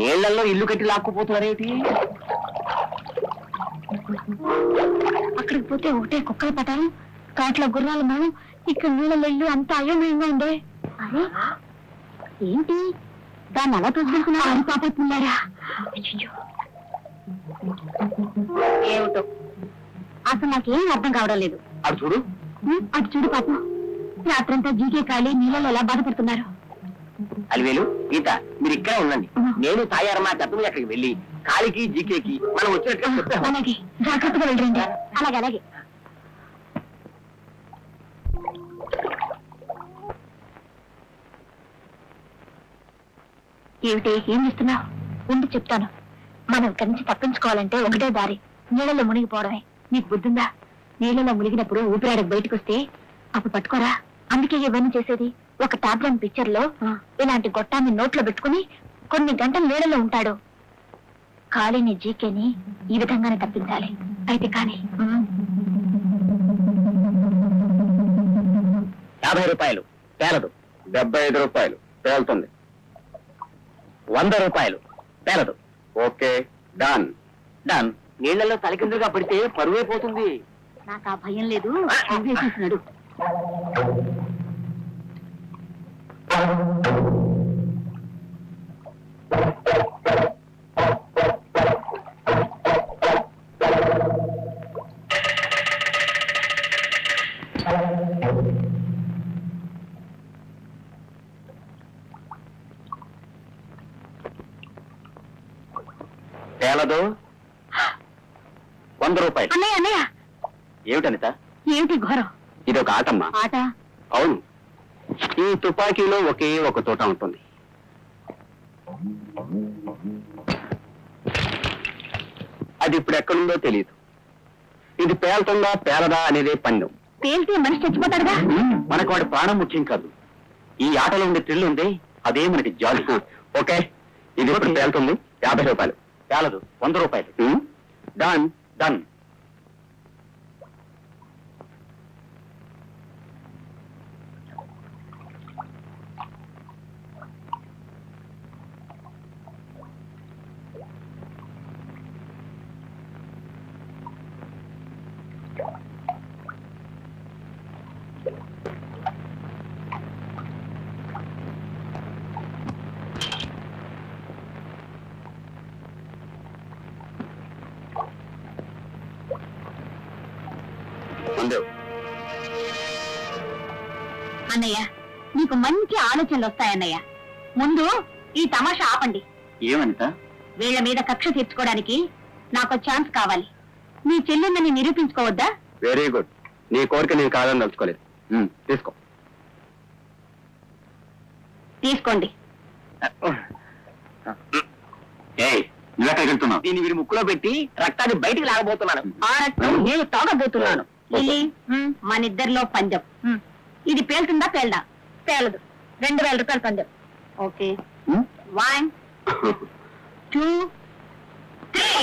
నీళ్లలో ఇల్లు కట్టి లాక్కుపోతున్నారేమిటి అక్కడికి పోతే ఒకటే కుక్కల పటారం కాట్ల గుర్రాలు మనం ఇక్కడ నీళ్ళ ఇల్లు అంత అయోమయంగా ఉందే అరే ఏంటి దాన్ని అలా చూసుకుంటున్నా అని పాపతున్నారా ఏమిటో అసలు నాకేం అర్థం కావడం లేదు అటు చూడు ఉమ్, అటు చూడు పాపం రాత్రంతా జీకే కాళీ నీళ్ళలో ఎలా బాధపడుతున్నారు అలివేలు గీత మీరు ఇక్కడే ఉండండి నేను తాయారమ్మ గతం అక్కడికి వెళ్ళి కాలికి జీకేకి మనం వచ్చినట్టుగా చెప్తాను అలాగే జాగ్రత్తగా వెళ్ళండి అలాగే అలాగే ఏమిటి ఏం ఇస్తున్నావు ఉండి చెప్తాను మనం ఇక్కడి నుంచి తప్పించుకోవాలంటే ఒకటే దారి నీళ్ళలో మునిగిపోవడమే నీకు బుద్ధుందా నీళ్ళలో మునిగినప్పుడు ఊపిరాడకు బయటకు వస్తే అప్పుడు పట్టుకోరా అందుకే ఇవన్నీ చేసేది ఒక టాబ్లెట్ పిక్చర్ లో ఇలాంటి గొట్టాన్ని నోట్లో పెట్టుకుని కొన్ని గంటలు నీళ్ళలో ఉంటాడు ఖాళీని జీకేని ఈ విధంగానే తప్పించాలి అయితే కానీ యాభై రూపాయలు పేలదు డెబ్బై ఐదు రూపాయలు పేలుతుంది వంద రూపాయలు పేలదు ఓకే డన్ డన్ నీళ్లలో తలకిందులుగా పడితే పరువైపోతుంది నాకు ఆ భయం లేదు నువ్వే చూసినాడు పేలదు వంద రూపాయలు అన్నయ్య అన్నయ్య ఏమిటనిత ఏమిటి ఘోరం ఇది ఒక ఆటమ్మా ఆట అవును ఈ తుపాకీలో ఒకే ఒక తోట ఉంటుంది అది ఇప్పుడు ఎక్కడుందో తెలియదు ఇది పేలుతుందా పేలదా అనేదే పందెం పేలితే మనిషి చచ్చిపోతాడుగా మనకు వాడి ప్రాణం ముఖ్యం కాదు ఈ ఆటలో ఉండే థ్రిల్ ఉంది అదే మనకి జాలి ఓకే ఇది ఇప్పుడు పేలుతుంది యాభై రూపాయలు పేలదు వంద రూపాయలు డన్ డన్ ముందు అన్నయ్య నీకు మంచి ఆలోచనలు వస్తాయన్నయ్య ముందు ఈ తమాషా ఆపండి ఏమనిత వీళ్ళ మీద కక్ష తీర్చుకోవడానికి నాకు ఛాన్స్ కావాలి నీ చెల్లెందని నిరూపించుకోవద్దా వెరీ గుడ్ నీ కోరిక నేను కాదని తలుచుకోలేదు ఉమ్, తీసుకో తీసుకోండి ఏయ్ నువ్వెక్కడికి వెళ్తున్నావు దీన్ని వీడి ముక్కులో పెట్టి రక్తాన్ని బయటికి లాగబోతున్నాను ఆ రక్తం నేను తాగబోతున్నాను లిల్లీ మన ఇద్దరిలో పందెం హ్మ్. ఇది పేలుతుందా పేలదా పేలదు రెండు వేల రూపాయలు పందెం okay um? One two three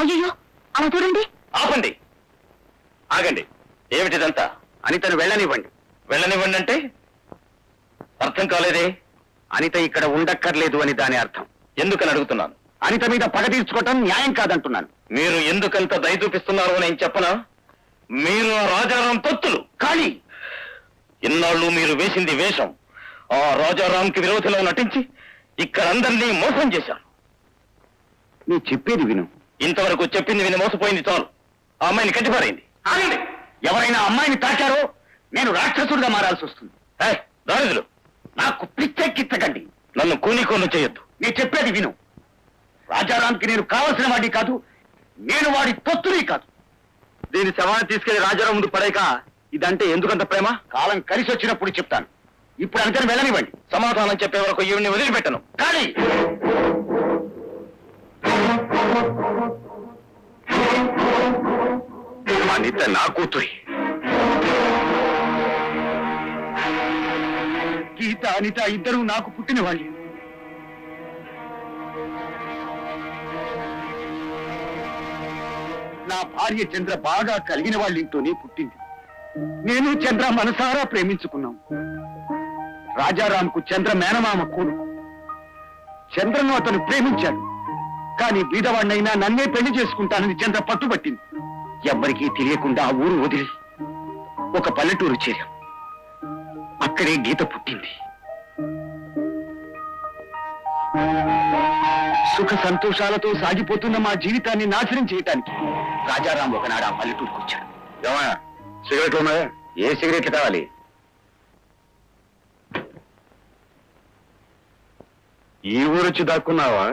అయ్యో అలా చూడండి ఆపండి ఆగండి ఏమిటిదంతా అనితను వెళ్ళనివ్వండి వెళ్ళనివ్వండి అంటే అర్థం కాలేదే అనిత ఇక్కడ ఉండక్కర్లేదు అని దాని అర్థం ఎందుకని అడుగుతున్నాను అనిత మీద పగ తీర్చుకోవటం న్యాయం కాదంటున్నాను మీరు ఎందుకంత దయ చూపిస్తున్నారు నేను చెప్పనా మీరు ఆ రాజారాం తొత్తులు కానీ ఇన్నాళ్ళు మీరు వేసింది వేషం ఆ రాజారాంకి విరోధిలో నటించి ఇక్కడ అందరినీ మోసం చేశారు నీ చెప్పేది విను ఇంతవరకు చెప్పింది విని మోసపోయింది చాలు ఆ అమ్మాయిని కట్టిపారైంది ఆగండి ఎవరైనా అమ్మాయిని తాకారో నేను రాక్షసుడిగా మారాల్సి వస్తుంది దారిదులు నాకు పిచ్చెక్కిచ్చకండి నన్ను కూని కోను చేయొద్దు నేను చెప్పేది విను రాజారాంకి నేను కావలసిన వాడి కాదు నేను వాడి తొత్తుని కాదు దీని శవాన్ని తీసుకెళ్లి రాజారాం ముందు పడేక ఇదంటే ఎందుకంత ప్రేమ కాలం కలిసి వచ్చినప్పుడు చెప్తాను ఇప్పుడు అంతని వెళ్ళనివ్వండి సమాధానం చెప్పే వరకు ఈవిని వదిలిపెట్టను కానీ అనిత నా కూతురి గీత అనిత ఇద్దరు నాకు పుట్టిన వాళ్ళు నా భార్య చంద్ర బాగా కలిగిన వాళ్ళ ఇంట్లోనే పుట్టింది నేను చంద్ర మనసారా ప్రేమించుకున్నాం రాజారాంకు చంద్ర మేనమామ కొడుకు చంద్రను అతను ప్రేమించాడు కానీ బీదవాడినైనా నన్నే పెళ్లి చేసుకుంటానని చంద్ర పట్టుబట్టింది ఎవ్వరికీ తెలియకుండా ఆ ఊరు వదిలి ఒక పల్లెటూరు చేరాం అక్కడే గీత పుట్టింది సుఖ సంతోషాలతో సాగిపోతున్న మా జీవితాన్ని నాశనం చేయటానికి రాజారాం ఒకనాడు ఆ పల్లెటూరుకు వచ్చాడు సిగరెట్లు ఉన్నాయా ఏ సిగరెట్లు కావాలి ఈ ఊరొచ్చి దాక్కున్నావా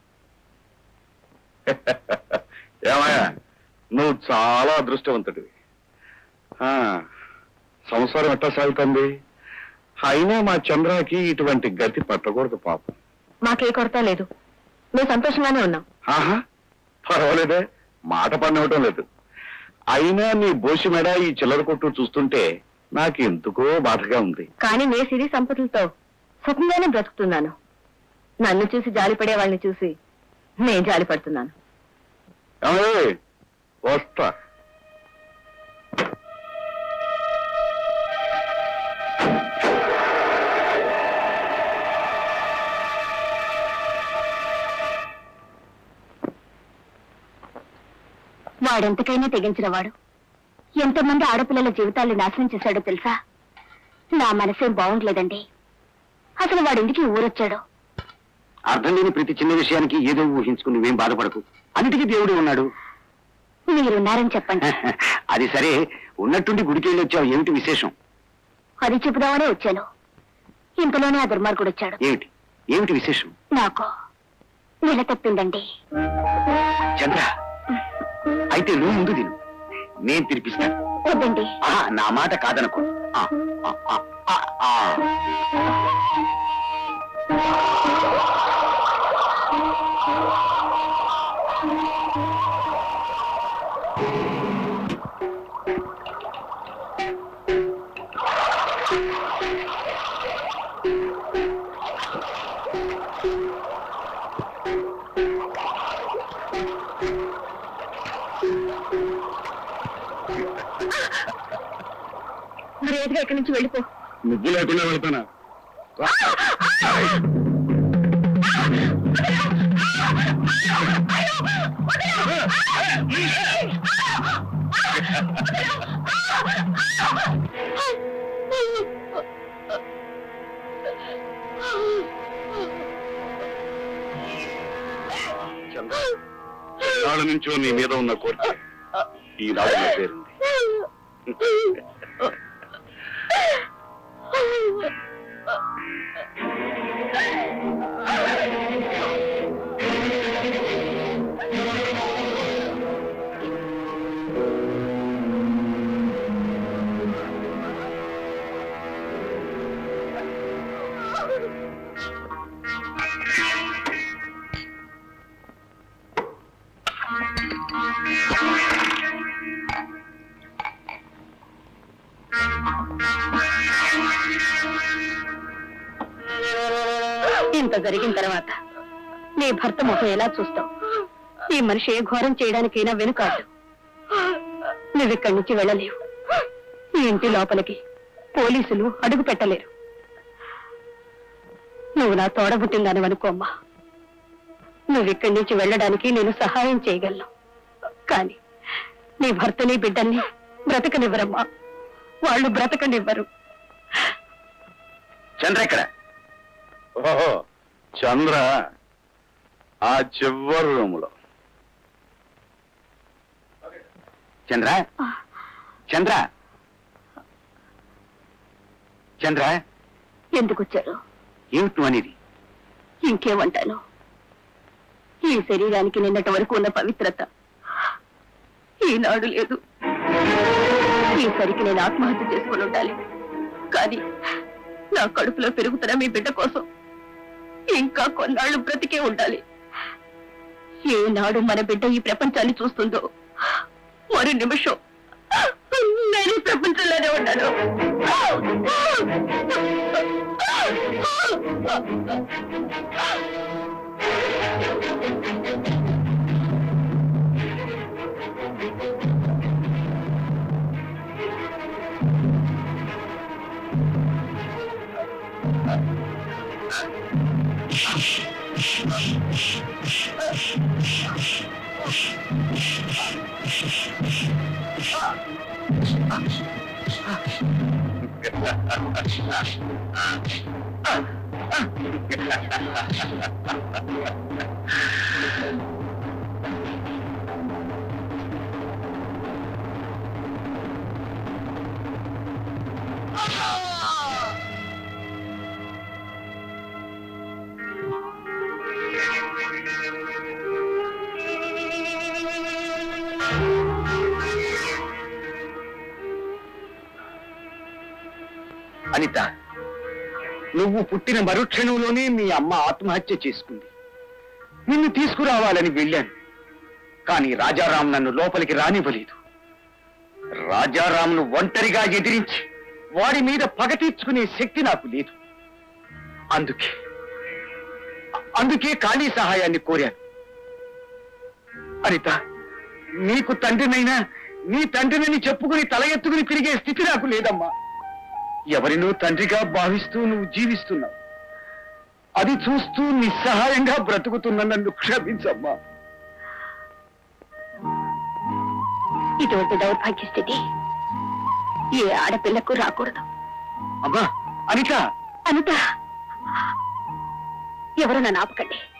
ఏమయ్యా నువ్వు చాలా అదృష్టవంతుడివి ఆ, సంసారం ఎట్టా సాగుతుంది అయినా మా చంద్రకి ఇటువంటి గతి పట్టకూడదు పాపం మాకే కొరత లేదు మేము సంతోషంగానే ఉన్నాం ఆహా పర్వాలేదే మాట పడినవటం లేదు అయినా నీ బోసి మెడ ఈ చిల్లర కొట్టు చూస్తుంటే నాకు ఎందుకో బాధగా ఉంది కానీ నే సిరి సంపదలతో సుఖంగానే బ్రతుకుతున్నాను నన్ను చూసి జాలిపడే వాళ్ళని చూసి నేను జాలిపడుతున్నాను ఏమయ్య? వస్తా వాడెంతకైనా తెగించిన వాడు ఎంతమంది ఆడపిల్లల జీవితాల్ని నాశనం చేశాడో తెలుసా నా మనసేం బాగుండలేదండి అసలు వాడెందుకు ఈ ఊరొచ్చాడో అర్థం లేని ప్రతి చిన్న విషయానికి ఏదో ఊహించుకుని నువ్వేం బాధపడకు అన్నిటికీ దేవుడు ఉన్నాడు మీరున్నారని చెప్పండి అది సరే ఉన్నట్టుండి గుడికి వెళ్ళి వచ్చావు ఏమిటి విశేషం అది చెబుదామనే వచ్చాను ఇంతలోనే ఆ దుర్మార్గుడు వచ్చాడు ఏమిటి ఏమిటి విశేషం నాకు నెల తప్పిందండి చంద్ర అయితే నువ్వు ముందు తిను నేను తినిపిస్తాను వద్దండి ఆ, నా మాట కాదనుకో ఆ, ఆ, ఆ, ఆ, ఆ. మర్యాదగా ఇక్కడి నుంచి వెళ్ళిపో నువ్వు లేకుండా వెళ్తానా చంద్ర నాడు నుంచో నీ మీద ఉన్న కోరిక ఈనాడు నెరవేరింది ఇంత జరిగిన తర్వాత నీ భర్త ముఖం ఎలా చూస్తావు ఈ మనిషి ఏ ఘోరం చేయడానికైనా వెనుకాడు నువ్విక్కడి నుంచి వెళ్ళలేవు ఈ ఇంటి లోపలికి పోలీసులు అడుగు పెట్టలేరు నువ్వు నా తోడబుట్టిందని అనుకోమ్మా నువ్విక్కడి నుంచి వెళ్ళడానికి నేను సహాయం చేయగలను కానీ నీ భర్తని బిడ్డల్ని బ్రతకనివ్వరమ్మా వాళ్ళు బ్రతకనివ్వరు చంద్ర ఇక్కడ ఓహో చంద్ర ఆ చివరి రూములో చంద్ర చంద్ర చంద్ర ఎందుకు వచ్చారు ఏమిటి నువ్వు అనేది ఇంకేమంటాను ఈ శరీరానికి నిన్నటి వరకు ఉన్న పవిత్రత ఈనాడు లేదు ఈసరికి నేను ఆత్మహత్య చేసుకుని ఉండాలి కానీ నా కడుపులో పెరుగుతున్న మీ బిడ్డ కోసం ఇంకా కొన్నాళ్ళు బ్రతికే ఉండాలి ఏనాడు మన బిడ్డ ఈ ప్రపంచాన్ని చూస్తుందో మరు నిమిషం నేను ఈ ప్రపంచంలోనే ఉన్నాను అనిత నువ్వు పుట్టిన మరుక్షణంలోనే మీ అమ్మ ఆత్మహత్య చేసుకుంది నిన్ను తీసుకురావాలని వెళ్ళాను కానీ రాజారాం నన్ను లోపలికి రానివ్వలేదు రాజారాంను ఒంటరిగా ఎదిరించి వాడి మీద పగ తీర్చుకునే శక్తి నాకు లేదు అందుకే అందుకే ఖాళీ సహాయాన్ని కోరాను అనిత నీకు తండ్రినైనా నీ తండ్రినని చెప్పుకుని తల ఎత్తుకుని తిరిగే స్థితి నాకు లేదమ్మా ఎవరినో తండ్రిగా భావిస్తూ నువ్వు జీవిస్తున్నావు అది చూస్తూ నిస్సహాయంగా బ్రతుకుతున్న నన్ను క్షమించమ్మా ఇటువంటి దౌర్భాగ్య స్థితి ఏ ఆడపిల్లకు రాకూడదు అమ్మా అనిత అనిత ఎవరు నన్ను ఆపకండి